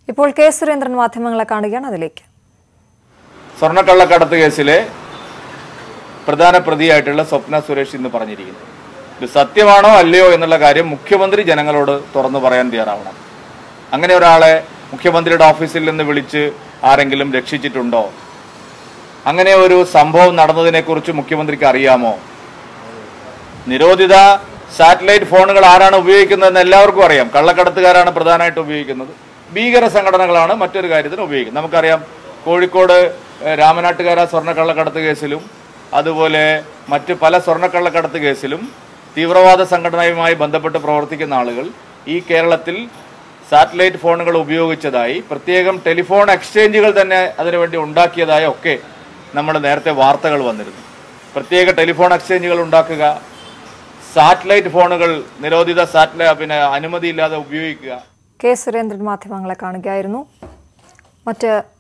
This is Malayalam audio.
ഇപ്പോൾ കെ സുരേന്ദ്രൻ മാധ്യമങ്ങളെ കാണുകയാണ് അതിലേക്ക് സ്വർണ്ണക്കള്ളക്കടത്ത് കേസിലെ പ്രധാന പ്രതിയായിട്ടുള്ള സ്വപ്ന സുരേഷ് ഇന്ന് പറഞ്ഞിരിക്കുന്നു ഇത് സത്യമാണോ അല്ലയോ എന്നുള്ള കാര്യം മുഖ്യമന്ത്രി ജനങ്ങളോട് തുറന്നു പറയാൻ തയ്യാറാവണം അങ്ങനെ ഒരാളെ മുഖ്യമന്ത്രിയുടെ ഓഫീസിൽ നിന്ന് വിളിച്ച് ആരെങ്കിലും രക്ഷിച്ചിട്ടുണ്ടോ അങ്ങനെ ഒരു സംഭവം നടന്നതിനെക്കുറിച്ച് മുഖ്യമന്ത്രിക്ക് അറിയാമോ നിരോധിത സാറ്റലൈറ്റ് ഫോണുകൾ ആരാണ് ഉപയോഗിക്കുന്നതെന്ന് എല്ലാവർക്കും അറിയാം കള്ളക്കടത്തുകാരാണ് പ്രധാനമായിട്ട് ഉപയോഗിക്കുന്നത് ഭീകര സംഘടനകളാണ് മറ്റൊരു കാര്യത്തിന് ഉപയോഗിക്കുന്നത് നമുക്കറിയാം കോഴിക്കോട് ഏഹ്, രാമനാട്ടുകാര സ്വർണ്ണക്കള്ളക്കടത്ത് കേസിലും അതുപോലെ മറ്റ് പല സ്വർണ്ണക്കള്ളക്കടത്ത് കേസിലും തീവ്രവാദ സംഘടനയുമായി ബന്ധപ്പെട്ട് പ്രവർത്തിക്കുന്ന ആളുകൾ ഈ കേരളത്തിൽ സാറ്റലൈറ്റ് ഫോണുകൾ ഉപയോഗിച്ചതായി പ്രത്യേകം ടെലിഫോൺ എക്സ്ചേഞ്ചുകൾ തന്നെ അതിനുവേണ്ടി ഉണ്ടാക്കിയതായി ഒക്കെ നമ്മൾ നേരത്തെ വാർത്തകൾ വന്നിരുന്നു പ്രത്യേക ടെലിഫോൺ എക്സ്ചേഞ്ചുകൾ ഉണ്ടാക്കുക സാറ്റലൈറ്റ് ഫോണുകൾ നിരോധിത സാറ്റലൈറ്റ് പിന്നെ അനുമതിയില്ലാതെ ഉപയോഗിക്കുക കെ സുരേന്ദ്രൻ മാധ്യമങ്ങളെ കാണുകയായിരുന്നു മറ്റ്